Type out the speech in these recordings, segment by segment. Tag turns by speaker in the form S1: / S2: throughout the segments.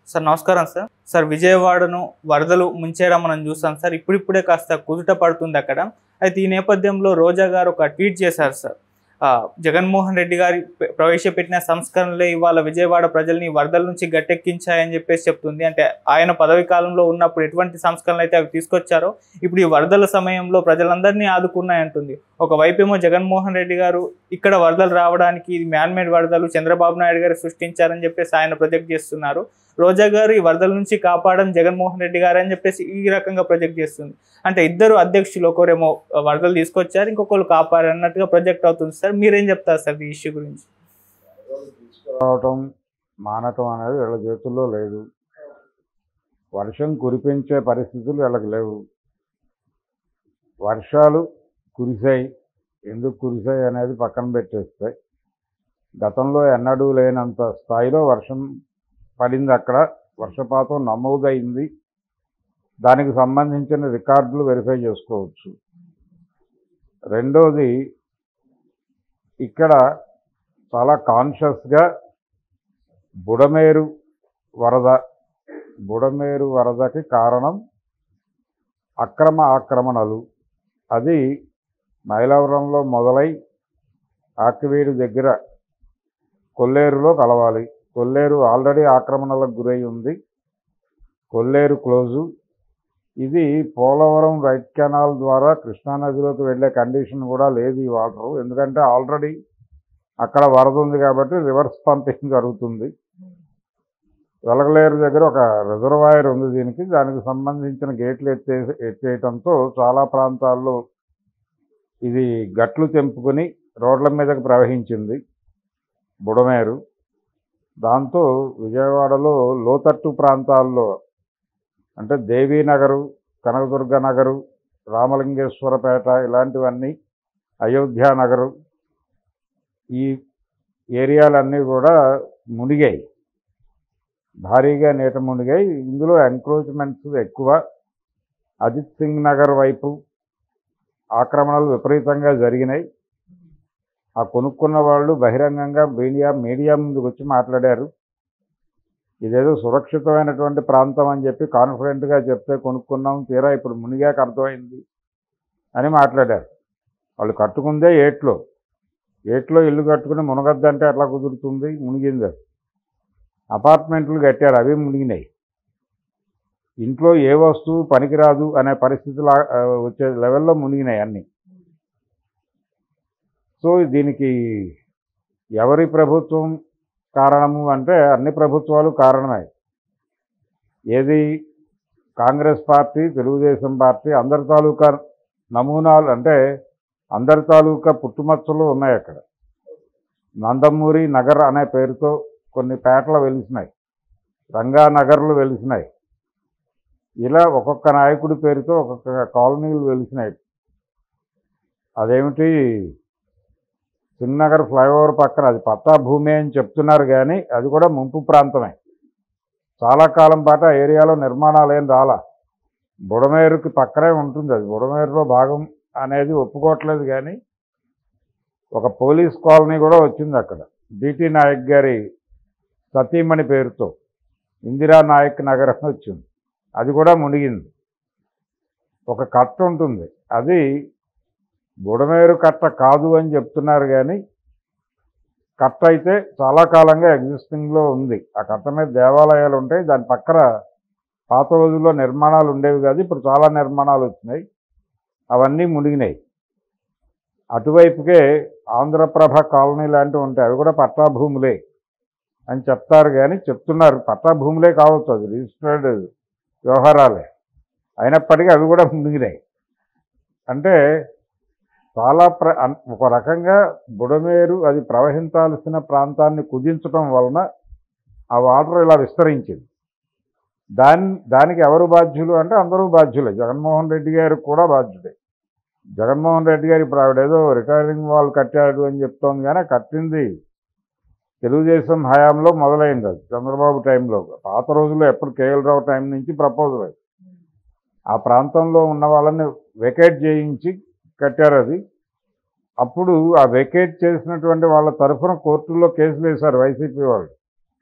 S1: Sir నమస్కారం sir sir విజయవాడను వరదలు ముంచేయడం మనం చూస్తాం సార్ ఇప్పుడిప్పుడే కాస్త కుదుట పడుతుంది అక్కడ అయితే ఈ నేపథ్యంలో రోజా గారు ఒక ట్వీట్ చేశారు సార్ ఆ, జగన్మోహన్ రెడ్డి గారి పె- ప్రవేశపెట్టిన సంస్కరణలే ఇవాళ విజయవాడ ప్రజల్ని వరదల నుంచి గట్టెక్కించాయని చెప్పేసి చెప్తుంది అంటే ఆయన పదవి కాలంలో ఉన్నప్పుడు ఎటువంటి సంస్కరణలు అయితే అవి తీసుకొచ్చారో ఇప్పుడు ఈ వరదల సమయంలో ప్రజలందరినీ ఆదుకున్నాయంటుంది ఒకవైపేమో జగన్మోహన్ రెడ్డి గారు ఇక్కడ వరదలు రావడానికి ఇది మ్యాన్మేడ్ వరదలు చంద్రబాబు నాయుడు గారు సృష్టించారని చెప్పేసి ఆయన ప్రొజెక్ట్ చేస్తున్నారు రోజా గారు ఈ వరదల నుంచి కాపాడడం జగన్మోహన్ రెడ్డి గారు అని చెప్పేసి ఈ రకంగా ప్రొజెక్ట్ చేస్తుంది అంటే ఇద్దరు అధ్యక్షులు ఒకరేమో వరదలు తీసుకొచ్చారు ఇంకొకరు కాపాడారు అన్నట్టుగా ప్రొజెక్ట్ అవుతుంది సార్ మీరేం చెప్తారు సార్ ఈ ఇష్యూ గురించి
S2: తీసుకురావటం మానటం అనేది వీళ్ళ చేతుల్లో లేదు వర్షం కురిపించే పరిస్థితులు వీళ్ళకి లేవు వర్షాలు కురిశాయి ఎందుకు కురిశాయి అనేది పక్కన పెట్టేస్తాయి గతంలో ఎన్నడూ లేనంత స్థాయిలో వర్షం పడింది అక్కడ వర్షపాతం నమోదైంది దానికి సంబంధించిన రికార్డులు వెరిఫై చేసుకోవచ్చు రెండోది ఇక్కడ చాలా కాన్షియస్గా బుడమేరు వరద బుడమేరు వరదకి కారణం అక్రమ ఆక్రమణలు అది మైలవరంలో మొదలై ఆకివీడు దగ్గర కొల్లేరులో కలవాలి కొల్లేరు ఆల్రెడీ ఆక్రమణలకు గురై ఉంది కొల్లేరు క్లోజు ఇది పోలవరం రైట్ కెనాల్ ద్వారా కృష్ణానదిలోకి వెళ్ళే కండిషన్ కూడా లేదు ఈ వాటర్ ఎందుకంటే ఆల్రెడీ అక్కడ వరద ఉంది కాబట్టి రివర్స్ పంపింగ్ జరుగుతుంది వెలగలేరు దగ్గర ఒక రిజర్వాయర్ ఉంది దీనికి దానికి సంబంధించిన గేట్లు ఎత్తే ఎత్తేయటంతో చాలా ప్రాంతాల్లో ఇది గట్లు తెంపుకొని రోడ్ల మీదకి ప్రవహించింది బుడమేరు దాంతో విజయవాడలో లోతట్టు ప్రాంతాల్లో అంటే దేవీనగరు కనకదుర్గ నగరు రామలింగేశ్వరపేట ఇలాంటివన్నీ అయోధ్య నగరు ఈ ఏరియాలన్నీ కూడా మునిగాయి భారీగా నీట మునిగాయి ఇందులో ఎంక్రోచ్మెంట్స్ ఎక్కువ అజిత్ సింగ్ నగర్ వైపు ఆక్రమణలు విపరీతంగా జరిగినాయి ఆ కొనుక్కున్న వాళ్ళు బహిరంగంగా మీడియా మీడియా ముందుకు వచ్చి మాట్లాడారు ఇదేదో సురక్షితమైనటువంటి ప్రాంతం అని చెప్పి కాన్ఫిడెంట్గా చెప్తే కొనుక్కున్నాం తీరా ఇప్పుడు మునిగాక అర్థమైంది అని మాట్లాడారు వాళ్ళు కట్టుకుందే ఏట్లో ఏట్లో ఇల్లు కట్టుకుని మునగద్దంటే ఎట్లా కుదురుతుంది మునిగింది అది. అపార్ట్మెంట్లు కట్టారు అవి మునిగినాయి ఇంట్లో ఏ వస్తువు పనికిరాదు అనే పరిస్థితులు ఆ, వచ్చే లెవెల్లో మునిగినాయి అన్నీ సో దీనికి ఎవరి ప్రభుత్వం కారణము అంటే అన్ని ప్రభుత్వాలు కారణమే ఏది కాంగ్రెస్ పార్టీ తెలుగుదేశం పార్టీ అందరి తాలూకా నమూనాలు అంటే అందరి తాలూకా పుట్టుమచ్చలు ఉన్నాయి అక్కడ నందమూరి నగర్ అనే పేరుతో కొన్ని పేటలు వెలిసినాయి రంగానగర్లు వెలిసినాయి ఇలా ఒక్కొక్క నాయకుడి పేరుతో ఒక్కొక్క కాలనీలు వెలిసినాయి అదేమిటి సింగనగర్ ఫ్లైఓవర్ పక్కన అది పట్టా భూమి అని చెప్తున్నారు కానీ అది కూడా ముంపు ప్రాంతమే చాలా కాలం పాటు ఆ ఏరియాలో నిర్మాణాలు ఏం రాలా బుడమేరుకి పక్కనే ఉంటుంది అది బుడమేరులో భాగం అనేది ఒప్పుకోవట్లేదు కానీ ఒక పోలీస్ కాలనీ కూడా వచ్చింది అక్కడ డిటి నాయక్ గారి సతీమణి పేరుతో ఇందిరా నాయక్ నగర్ అని వచ్చింది అది కూడా మునిగింది ఒక కట్ట ఉంటుంది అది బుడమేరు కట్ట కాదు అని చెప్తున్నారు కానీ కట్ట అయితే చాలా కాలంగా ఎగ్జిస్టింగ్లో ఉంది ఆ కట్ట మీద దేవాలయాలు ఉంటాయి దాని పక్కన పాత రోజుల్లో నిర్మాణాలు ఉండేవి కాదు ఇప్పుడు చాలా నిర్మాణాలు వచ్చినాయి అవన్నీ మునిగినాయి అటువైపుకే ఆంధ్రప్రభ కాలనీ లాంటివి ఉంటాయి అవి కూడా పట్టా భూములే అని చెప్తారు కానీ చెప్తున్నారు పట్టా భూములే కావచ్చు అది రిజిస్టర్డ్ వ్యవహారాలే అయినప్పటికీ అవి కూడా మునిగినాయి అంటే చాలా ప్ర అన్- ఒక రకంగా బుడమేరు అది ప్రవహించాల్సిన ప్రాంతాన్ని కుదించడం వలన ఆ వాటర్ ఇలా విస్తరించింది దాని దానికి ఎవరు బాధ్యులు అంటే అందరూ బాధ్యులే జగన్మోహన్ రెడ్డి గారు కూడా బాధ్యుడే జగన్మోహన్ రెడ్డి గారు ఇప్పుడు ఆవిడ ఏదో రిటైరింగ్ వాల్ కట్టాడు అని చెప్తోంది కానీ కట్టింది తెలుగుదేశం హయాంలో మొదలైంది అది చంద్రబాబు టైంలో పాత రోజుల్లో ఎప్పుడు కేఎల్ రావు టైం నుంచి ప్రపోజల్ అది ఆ ప్రాంతంలో ఉన్న వాళ్ళని వెకేట్ చేయించి కట్టారు అది అప్పుడు ఆ వెకేట్ చేసినటువంటి వాళ్ళ తరఫున కోర్టుల్లో కేసులు వేశారు వైసీపీ వాళ్ళు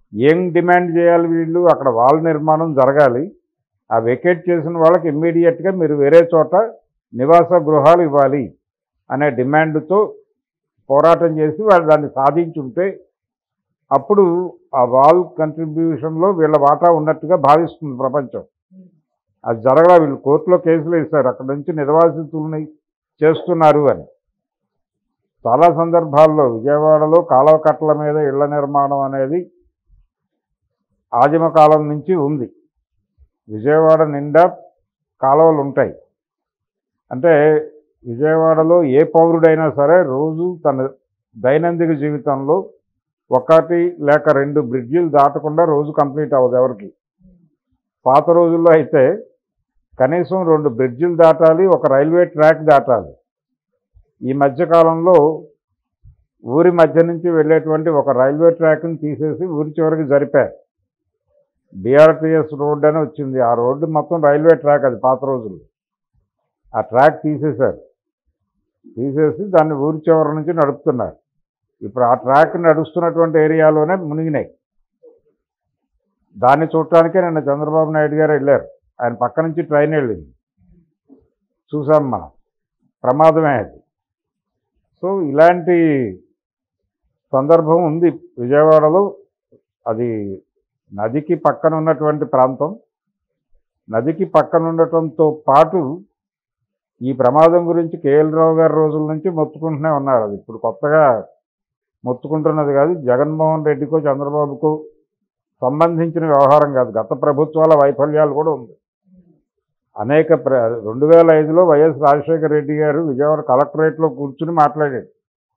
S2: ఏం డిమాండ్ చేయాలి వీళ్ళు అక్కడ వాల్ నిర్మాణం జరగాలి ఆ వెకేట్ చేసిన వాళ్ళకి ఇమ్మీడియట్గా మీరు వేరే చోట నివాస గృహాలు ఇవ్వాలి అనే డిమాండ్తో పోరాటం చేసి వాళ్ళు దాన్ని సాధించుంటే అప్పుడు ఆ వాల్ కంట్రిబ్యూషన్లో వీళ్ళ వాటా ఉన్నట్టుగా భావిస్తుంది ప్రపంచం అది జరగలా వీళ్ళు కోర్టులో కేసులు వేశారు అక్కడ నుంచి నిర్వాసితుల్ని చేస్తున్నారు అని చాలా సందర్భాల్లో విజయవాడలో కాలువ కట్టల మీద ఇళ్ల నిర్మాణం అనేది ఆదిమ కాలం నుంచి ఉంది విజయవాడ నిండా కాలువలు ఉంటాయి అంటే విజయవాడలో ఏ పౌరుడైనా సరే రోజు తన దైనందిక జీవితంలో ఒకటి లేక రెండు బ్రిడ్జిలు దాటకుండా రోజు కంప్లీట్ అవ్వదు ఎవరికి పాత రోజుల్లో అయితే కనీసం రెండు బ్రిడ్జిలు దాటాలి ఒక రైల్వే ట్రాక్ దాటాలి ఈ మధ్యకాలంలో ఊరి మధ్య నుంచి వెళ్ళేటువంటి ఒక రైల్వే ట్రాక్ని తీసేసి ఊరి చివరికి జరిపారు బీఆర్టీఎస్ రోడ్ అని వచ్చింది ఆ రోడ్డు మొత్తం రైల్వే ట్రాక్ అది పాత రోజుల్లో ఆ ట్రాక్ తీసేశారు తీసేసి దాన్ని ఊరి చివరి నుంచి నడుపుతున్నారు ఇప్పుడు ఆ ట్రాక్ నడుస్తున్నటువంటి ఏరియాలోనే మునిగినాయి దాన్ని చూడటానికే నిన్న చంద్రబాబు నాయుడు గారు వెళ్ళారు ఆయన పక్క నుంచి ట్రైన్ వెళ్ళింది చూసాం మనం ప్రమాదమే అది సో ఇలాంటి సందర్భం ఉంది విజయవాడలో అది నదికి పక్కన ఉన్నటువంటి ప్రాంతం నదికి పక్కన ఉండటంతో పాటు ఈ ప్రమాదం గురించి కేఎల్ రావు గారి రోజుల నుంచి మొత్తుకుంటూనే ఉన్నారు అది ఇప్పుడు కొత్తగా మొత్తుకుంటున్నది కాదు జగన్మోహన్ రెడ్డికో చంద్రబాబుకో సంబంధించిన వ్యవహారం కాదు గత ప్రభుత్వాల వైఫల్యాలు కూడా ఉంది అనేక ప్ర రెండు వేల ఐదులో వైఎస్ రాజశేఖర రెడ్డి గారు విజయవాడ కలెక్టరేట్లో కూర్చుని మాట్లాడాడు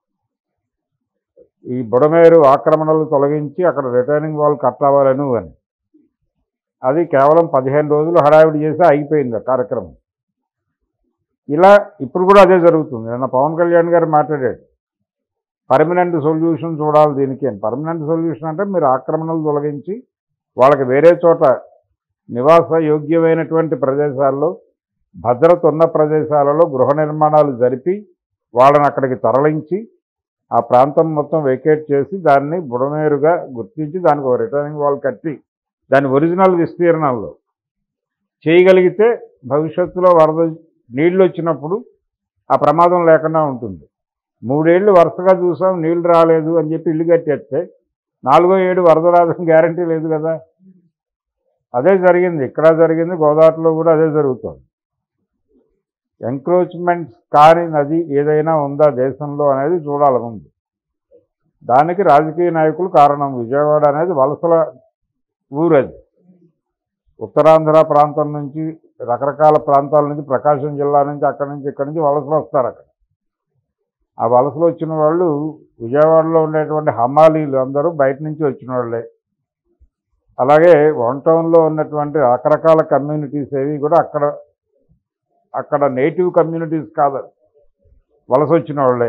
S2: ఈ బుడమేరు ఆక్రమణలు తొలగించి అక్కడ రిటర్నింగ్ వాల్ కట్టావాలను అని అది కేవలం పదిహేను రోజులు హడావిడి చేసి ఆగిపోయింది ఆ కార్యక్రమం ఇలా ఇప్పుడు కూడా అదే జరుగుతుంది నిన్న పవన్ కళ్యాణ్ గారు మాట్లాడాడు పర్మనెంట్ సొల్యూషన్ చూడాలి దీనికి అని పర్మనెంట్ సొల్యూషన్ అంటే మీరు ఆక్రమణలు తొలగించి వాళ్ళకి వేరే చోట నివాస యోగ్యమైనటువంటి ప్రదేశాల్లో భద్రత ఉన్న ప్రదేశాలలో గృహ నిర్మాణాలు జరిపి వాళ్ళని అక్కడికి తరలించి ఆ ప్రాంతం మొత్తం వెకేట్ చేసి దాన్ని బుడమేరుగా గుర్తించి దానికి ఒక రిటర్నింగ్ వాల్ కట్టి దాని ఒరిజినల్ విస్తీర్ణంలో చేయగలిగితే భవిష్యత్తులో వరద నీళ్ళు వచ్చినప్పుడు ఆ ప్రమాదం లేకుండా ఉంటుంది మూడేళ్ళు వరుసగా చూసాం నీళ్లు రాలేదు అని చెప్పి ఇల్లు కట్టేస్తే నాలుగో ఏడు వరద రాదని గ్యారంటీ లేదు కదా అదే జరిగింది ఇక్కడ జరిగింది గోదావరిలో కూడా అదే జరుగుతుంది ఎంక్రోచ్మెంట్స్ కాని నది ఏదైనా ఉందా దేశంలో అనేది చూడాలి ముందు దానికి రాజకీయ నాయకులు కారణం విజయవాడ అనేది వలసల ఊరు అది ఉత్తరాంధ్ర ప్రాంతం నుంచి రకరకాల ప్రాంతాల నుంచి ప్రకాశం జిల్లా నుంచి అక్కడి నుంచి ఇక్కడి నుంచి వలసలు వస్తారు అక్కడ ఆ వలసలు వచ్చిన వాళ్ళు విజయవాడలో ఉండేటువంటి హమాలీలు అందరూ బయట నుంచి వచ్చిన వాళ్ళే అలాగే వన్ టౌన్లో ఉన్నటువంటి రకరకాల కమ్యూనిటీస్ ఏవి కూడా అక్కడ అక్కడ నేటివ్ కమ్యూనిటీస్ కాదు వలస వచ్చిన వాళ్ళే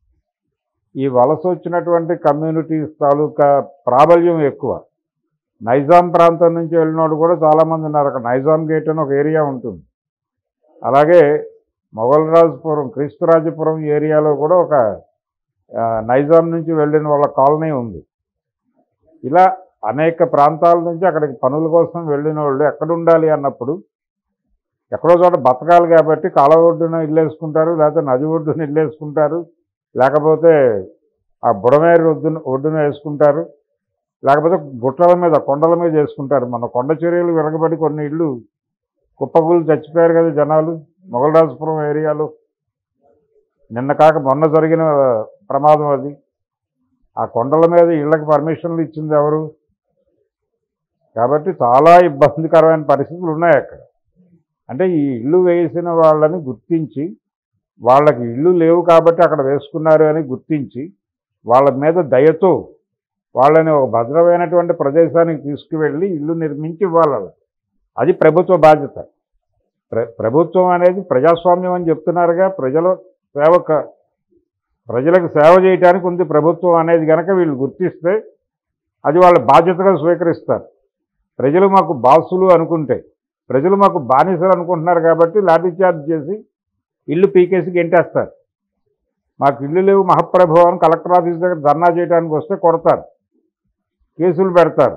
S2: ఈ వలస వచ్చినటువంటి కమ్యూనిటీస్ తాలూకా ప్రాబల్యం ఎక్కువ నైజాం ప్రాంతం నుంచి వెళ్ళినోడు కూడా చాలామంది ఉన్నారు అక్కడ నైజాం గేట్ అని ఒక ఏరియా ఉంటుంది అలాగే మొఘల్రాజపురం క్రీస్తురాజపురం ఏరియాలో కూడా ఒక ఆ, నైజాం నుంచి వెళ్ళిన వాళ్ళ కాలనీ ఉంది ఇలా అనేక ప్రాంతాల నుంచి అక్కడికి పనుల కోసం వెళ్ళిన వాళ్ళు ఎక్కడ ఉండాలి అన్నప్పుడు ఎక్కడో చోట బతకాలి కాబట్టి కాలువ ఒడ్డున ఇల్లు వేసుకుంటారు లేకపోతే నది ఒడ్డున ఇల్లు వేసుకుంటారు లేకపోతే ఆ బుడమేరు ఒడ్డున ఒడ్డున వేసుకుంటారు లేకపోతే గుట్టల మీద కొండల మీద వేసుకుంటారు మన కొండ చర్యలు విరగబడి కొన్ని ఇళ్ళు కుప్పగులు చచ్చిపోయారు కదా జనాలు మొగలరాజపురం ఏరియాలో నిన్న కాక మొన్న జరిగిన ప్రమాదం అది ఆ కొండల మీద ఇళ్ళకి పర్మిషన్లు ఇచ్చింది ఎవరు కాబట్టి చాలా ఇబ్బందికరమైన పరిస్థితులు ఉన్నాయి అక్కడ అంటే ఈ ఇల్లు వేసిన వాళ్ళని గుర్తించి వాళ్ళకి ఇల్లు లేవు కాబట్టి అక్కడ వేసుకున్నారు అని గుర్తించి వాళ్ళ మీద దయతో వాళ్ళని ఒక భద్రమైనటువంటి ప్రదేశానికి తీసుకువెళ్ళి ఇల్లు నిర్మించి ఇవ్వాలి వాళ్ళకి. అది ప్రభుత్వ బాధ్యత ప్ర ప్రభుత్వం అనేది ప్రజాస్వామ్యం అని చెప్తున్నారుగా ప్రజల సేవక ప్రజలకు సేవ చేయడానికి ఉంది ప్రభుత్వం అనేది కనుక వీళ్ళు గుర్తిస్తే అది వాళ్ళ బాధ్యతగా స్వీకరిస్తారు ప్రజలు మాకు బాసులు అనుకుంటే ప్రజలు మాకు బానిసలు అనుకుంటున్నారు కాబట్టి లాఠీ చార్జ్ చేసి ఇల్లు పీకేసి గెంటేస్తారు మాకు ఇల్లు లేవు మహాప్రభు అని కలెక్టర్ ఆఫీస్ దగ్గర ధర్నా చేయడానికి వస్తే కొడతారు కేసులు పెడతారు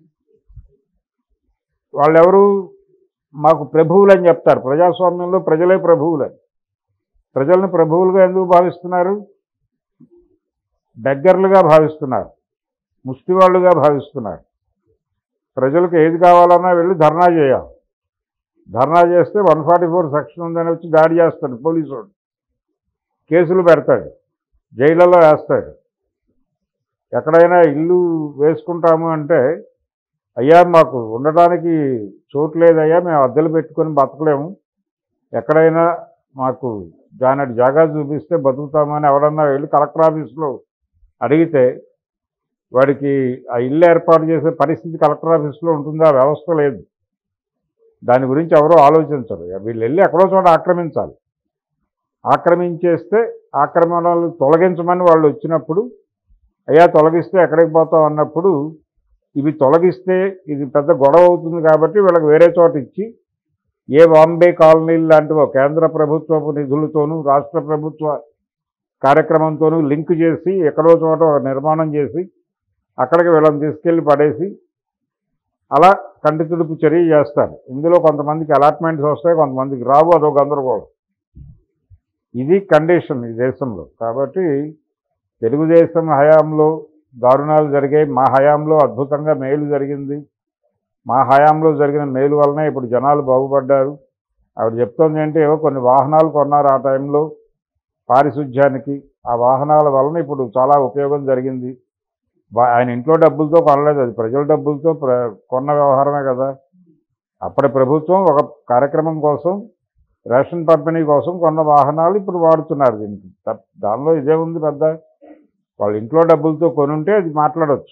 S2: వాళ్ళెవరు మాకు ప్రభువులు అని చెప్తారు ప్రజాస్వామ్యంలో ప్రజలే ప్రభువులని ప్రజల్ని ప్రభువులుగా ఎందుకు భావిస్తున్నారు దగ్గరలుగా భావిస్తున్నారు ముష్టివాళ్ళుగా భావిస్తున్నారు ప్రజలకు ఏది కావాలన్నా వెళ్ళి ధర్నా చేయాలి ధర్నా చేస్తే వన్ ఫార్టీ ఫోర్ సెక్షన్ ఉందని వచ్చి దాడి చేస్తాడు పోలీసు వాడు కేసులు పెడతాడు జైళ్ళలో వేస్తాడు ఎక్కడైనా ఇల్లు వేసుకుంటాము అంటే అయ్యా మాకు ఉండటానికి చోటు లేదయ్యా మేము అద్దెలు పెట్టుకొని బతకలేము ఎక్కడైనా మాకు దాని జాగా చూపిస్తే బతుకుతామని ఎవడన్నా వెళ్ళి కలెక్టర్ ఆఫీస్లో అడిగితే వాడికి ఆ ఇల్లు ఏర్పాటు చేసే పరిస్థితి కలెక్టర్ ఆఫీస్లో ఉంటుందా వ్యవస్థ లేదు దాని గురించి ఎవరూ ఆలోచించరు వీళ్ళు వెళ్ళి ఎక్కడో చోట ఆక్రమించాలి ఆక్రమించేస్తే ఆక్రమణలు తొలగించమని వాళ్ళు వచ్చినప్పుడు అయ్యా తొలగిస్తే ఎక్కడికి పోతాం అన్నప్పుడు ఇవి తొలగిస్తే ఇది పెద్ద గొడవ అవుతుంది కాబట్టి వీళ్ళకి వేరే చోట ఇచ్చి ఏ బాంబే కాలనీలు లాంటివో కేంద్ర ప్రభుత్వపు నిధులతోనూ రాష్ట్ర ప్రభుత్వ కార్యక్రమంతోనూ లింక్ చేసి ఎక్కడో చోట ఒక నిర్మాణం చేసి అక్కడికి వీళ్ళని తీసుకెళ్ళి పడేసి అలా కంటి తుడుపు చర్య చేస్తారు ఇందులో కొంతమందికి అలాట్మెంట్స్ వస్తాయి కొంతమందికి రావు అదో గందరగోళం ఇది కండిషన్ ఈ దేశంలో కాబట్టి తెలుగుదేశం హయాంలో దారుణాలు జరిగాయి మా హయాంలో అద్భుతంగా మేలు జరిగింది మా హయాంలో జరిగిన మేలు వలనే ఇప్పుడు జనాలు బాగుపడ్డారు ఆవిడ చెప్తోంది ఏంటి ఏవో కొన్ని వాహనాలు కొన్నారు ఆ టైంలో పారిశుధ్యానికి ఆ వాహనాల వలన ఇప్పుడు చాలా ఉపయోగం జరిగింది వా- ఆయన ఇంట్లో డబ్బులతో కొనలేదు అది ప్రజల డబ్బులతో ప్ర కొన్న వ్యవహారమే కదా అప్పటి ప్రభుత్వం ఒక కార్యక్రమం కోసం రేషన్ పంపిణీ కోసం కొన్న వాహనాలు ఇప్పుడు వాడుతున్నారు దీనికి తప్- దానిలో ఇదే ఉంది పెద్ద వాళ్ళ ఇంట్లో డబ్బులతో కొనుంటే అది మాట్లాడవచ్చు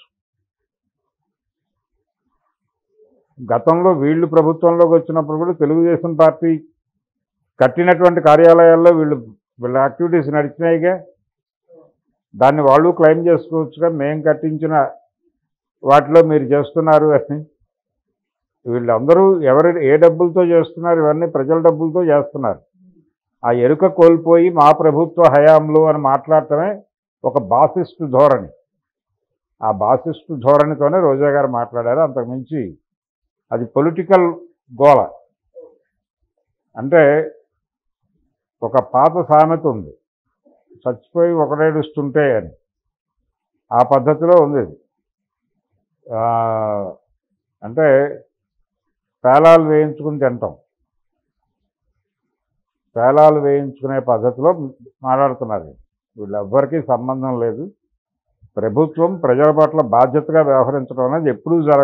S2: గతంలో వీళ్ళు ప్రభుత్వంలోకి వచ్చినప్పుడు కూడా తెలుగుదేశం పార్టీ కట్టినటువంటి కార్యాలయాల్లో వీళ్ళు వీళ్ళ యాక్టివిటీస్ నడిచినాయిగా దాన్ని వాళ్ళు క్లెయిమ్ చేసుకోవచ్చుగా మేము కట్టించిన వాటిలో మీరు చేస్తున్నారు అని వీళ్ళందరూ ఎవరి ఏ డబ్బులతో చేస్తున్నారు ఇవన్నీ ప్రజల డబ్బులతో చేస్తున్నారు ఆ ఎరుక కోల్పోయి మా ప్రభుత్వ హయాంలో అని మాట్లాడటమే ఒక బాసిస్ట్ ధోరణి ఆ బాసిస్ట్ ధోరణితోనే రోజా గారు మాట్లాడారు అంతకుమించి అది పొలిటికల్ గోల అంటే ఒక పాత సామెత ఉంది చచ్చిపోయి ఒకడేడుస్తుంటే అని ఆ పద్ధతిలో ఉంది ఇది ఆ, అంటే పేలాలు వేయించుకుని తింటాం పేలాలు వేయించుకునే పద్ధతిలో మాట్లాడుతున్నారు వీళ్ళెవ్వరికీ సంబంధం లేదు ప్రభుత్వం ప్రజల పట్ల బాధ్యతగా వ్యవహరించడం అనేది ఎప్పుడూ జరగదు